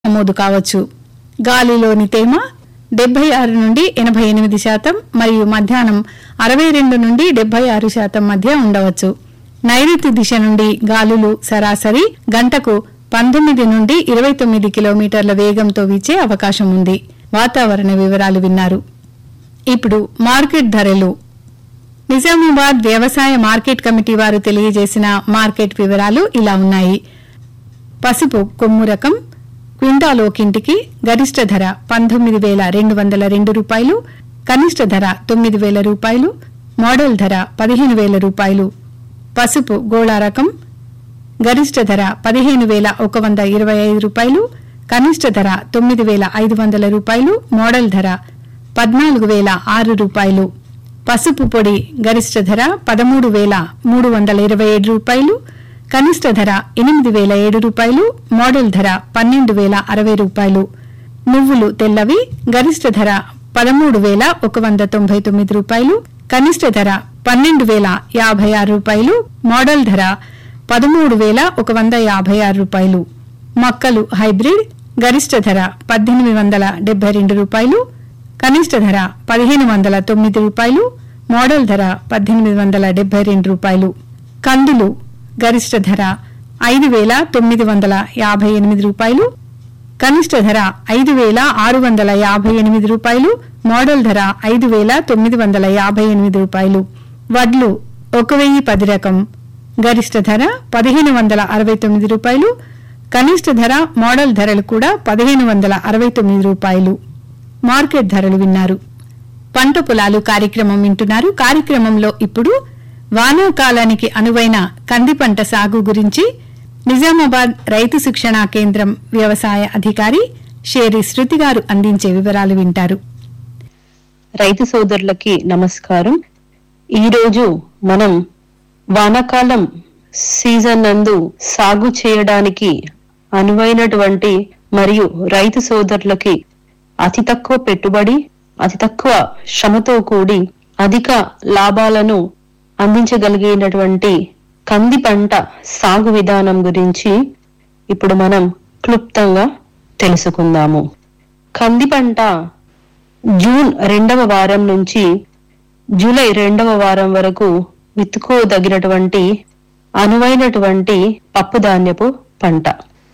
నమోదు కావచ్చు గాలిలోని తేమ డెబ్బై ఆరు నుండి ఎనభై ఎనిమిది శాతం మరియు మధ్యాహ్నం అరవై రెండు నుండి డెబ్బై ఆరు శాతం మధ్య ఉండవచ్చు నైరుతి దిశ నుండి గాలులు సరాసరి గంటకు పంతొమ్మిది నుండి ఇరవై తొమ్మిది కిలోమీటర్ల వేగంతో వీచే అవకాశం ఉంది వాతావరణ వివరాలు విన్నారు ఇప్పుడు మార్కెట్ ధరలు నిజామాబాద్ వ్యవసాయ మార్కెట్ కమిటీ వారు తెలియజేసిన మార్కెట్ వివరాలు ఇలా ఉన్నాయి పసుపు కొమ్ము రకం క్వింటాల్ ఒకింటికి గరిష్ట ధర పంతొమ్మిది వేల రెండు వందల రెండు రూపాయలు కనిష్ట ధర తొమ్మిది వేల రూపాయలు మోడల్ ధర పదిహేను వేల రూపాయలు పసుపు గోళా రకం గరిష్ట ధర పదిహేను వేల ఒక వంద ఇరవై ఐదు రూపాయలు కనిష్ట ధర తొమ్మిది వేల ఐదు వందల రూపాయలు మోడల్ ధర పద్నాలుగు వేల ఆరు రూపాయలు పసుపు పొడి గరిష్ట ధర పదమూడు వేల మూడు వందల ఇరవై ఏడు రూపాయలు కనిష్ట ధర ఎనిమిది వేల ఏడు రూపాయలు మోడల్ ధర పన్నెండు వేల అరవై రూపాయలు నువ్వులు తెల్లవి గరిష్ట ధర పదమూడు వేల ఒక వంద తొంభై తొమ్మిది రూపాయలు కనిష్ట ధర పన్నెండు వేల యాభై ఆరు రూపాయలు మోడల్ ధర పదమూడు వేల ఒక వంద యాభై ఆరు రూపాయలు మొక్కలు హైబ్రిడ్ గరిష్ట ధర పద్దెనిమిది వందల డెబ్బై రెండు రూపాయలు కనిష్ట ధర పదిహేను వందల తొమ్మిది రూపాయలు మోడల్ ధర పద్దెనిమిది వందల డెబ్బై రెండు రూపాయలు కందులు గరిష్ట ధర ఐదు వేల తొమ్మిది వందల యాభై ఎనిమిది రూపాయలు కనిష్ట ధర ఐదు వేల ఆరు వందల యాభై ఎనిమిది రూపాయలు మోడల్ ధర ఐదు వేల తొమ్మిది వందల యాభై ఎనిమిది రూపాయలు వడ్లు ఒక వెయ్యి పది రకం గరిష్ట ధర పదిహేను వందల అరవై తొమ్మిది రూపాయలు కనిష్ట ధర మోడల్ ధరలు కూడా పదిహేను వందల అరవై తొమ్మిది రూపాయలు మార్కెట్ ధరలు విన్నారు పంట పొలాలు కార్యక్రమం వింటున్నారు కార్యక్రమంలో ఇప్పుడు వానాకాలానికి అనువైన కంది పంట సాగు గురించి నిజామాబాద్ రైతు శిక్షణా కేంద్రం వ్యవసాయ అధికారి షేరి శృతి గారు అందించే వివరాలు వింటారు రైతు సోదరులకి నమస్కారం ఈరోజు మనం వానాకాలం సీజన్ నందు సాగు చేయడానికి అనువైనటువంటి మరియు రైతు సోదరులకి అతి తక్కువ పెట్టుబడి అతి తక్కువ శ్రమతో కూడి అధిక లాభాలను అందించగలిగినటువంటి కంది పంట సాగు విధానం గురించి ఇప్పుడు మనం క్లుప్తంగా తెలుసుకుందాము కంది పంట జూన్ రెండవ వారం నుంచి జూలై రెండవ వారం వరకు విత్తుకోదగినటువంటి అనువైనటువంటి పప్పు ధాన్యపు పంట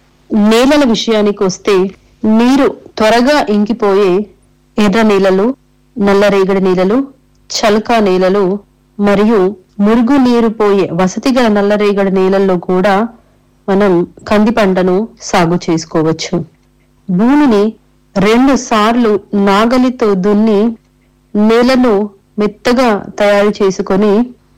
నేలల విషయానికి వస్తే నీరు త్వరగా ఇంకిపోయే ఎర్ర నేలలు నల్లరేగడి నేలలు చలకా నేలలు మరియు మురుగు నీరు పోయే వసతి గల నల్లరేగడి నేలల్లో కూడా మనం కంది పంటను సాగు చేసుకోవచ్చు భూమిని రెండు సార్లు నాగలితో దున్ని నేలను మెత్తగా తయారు చేసుకొని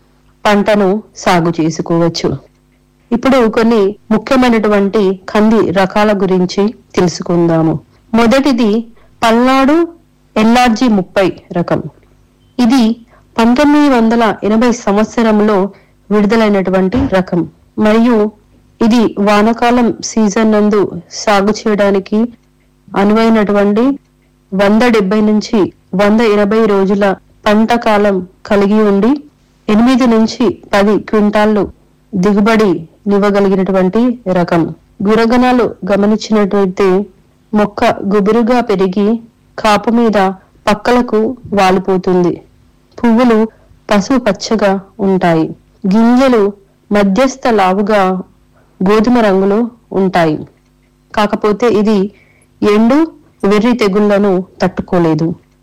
పంటను సాగు చేసుకోవచ్చు ఇప్పుడు కొన్ని ముఖ్యమైనటువంటి కంది రకాల గురించి తెలుసుకుందాము మొదటిది పల్నాడు ఎల్ఆర్జి ముప్పై రకం ఇది పంతొమ్మిది వందల ఎనభై సంవత్సరంలో విడుదలైనటువంటి రకం మరియు ఇది వానాకాలం సీజన్ నందు సాగు చేయడానికి అనువైనటువంటి వంద డెబ్బై నుంచి వంద ఎనభై రోజుల పంట కాలం కలిగి ఉండి ఎనిమిది నుంచి పది క్వింటాళ్ళు దిగుబడి నివ్వగలిగినటువంటి రకం గురగణాలు గమనించినట్లయితే మొక్క గుబురుగా పెరిగి కాపు మీద పక్కలకు వాలిపోతుంది పువ్వులు పసుపు పచ్చగా ఉంటాయి గింజలు మధ్యస్థ లావుగా గోధుమ రంగులో ఉంటాయి కాకపోతే ఇది ఎండు వెర్రి తెగుళ్లను తట్టుకోలేదు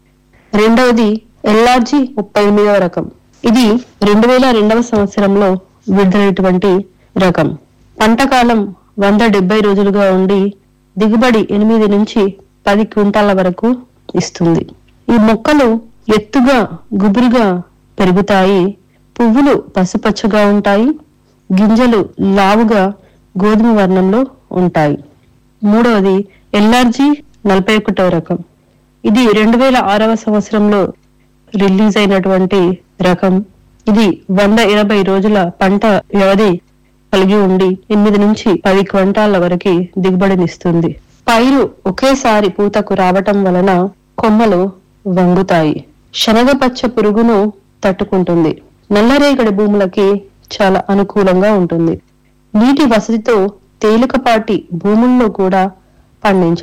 రెండవది ఎల్ఆర్జి ముప్పై ఎనిమిదవ రకం ఇది రెండు వేల రెండవ సంవత్సరంలో విడుదలైనటువంటి రకం పంట కాలం వంద డెబ్బై రోజులుగా ఉండి దిగుబడి ఎనిమిది నుంచి పది క్వింటాల వరకు ఇస్తుంది ఈ మొక్కలు ఎత్తుగా గుబురుగా పెరుగుతాయి పువ్వులు పసుపచ్చగా ఉంటాయి గింజలు లావుగా గోధుమ వర్ణంలో ఉంటాయి మూడవది ఎల్ఆర్జి నలభై ఒకటవ రకం ఇది రెండు వేల ఆరవ సంవత్సరంలో రిలీజ్ అయినటువంటి రకం ఇది వంద ఇరవై రోజుల పంట వ్యవధి కలిగి ఉండి ఎనిమిది నుంచి పది క్వింటాల వరకు దిగుబడినిస్తుంది పైరు ఒకేసారి పూతకు రావటం వలన కొమ్మలు వంగుతాయి శనగపచ్చ పురుగును తట్టుకుంటుంది నల్లరేగడి భూములకి చాలా అనుకూలంగా ఉంటుంది నీటి వసతితో తేలికపాటి భూముల్లో కూడా పండించ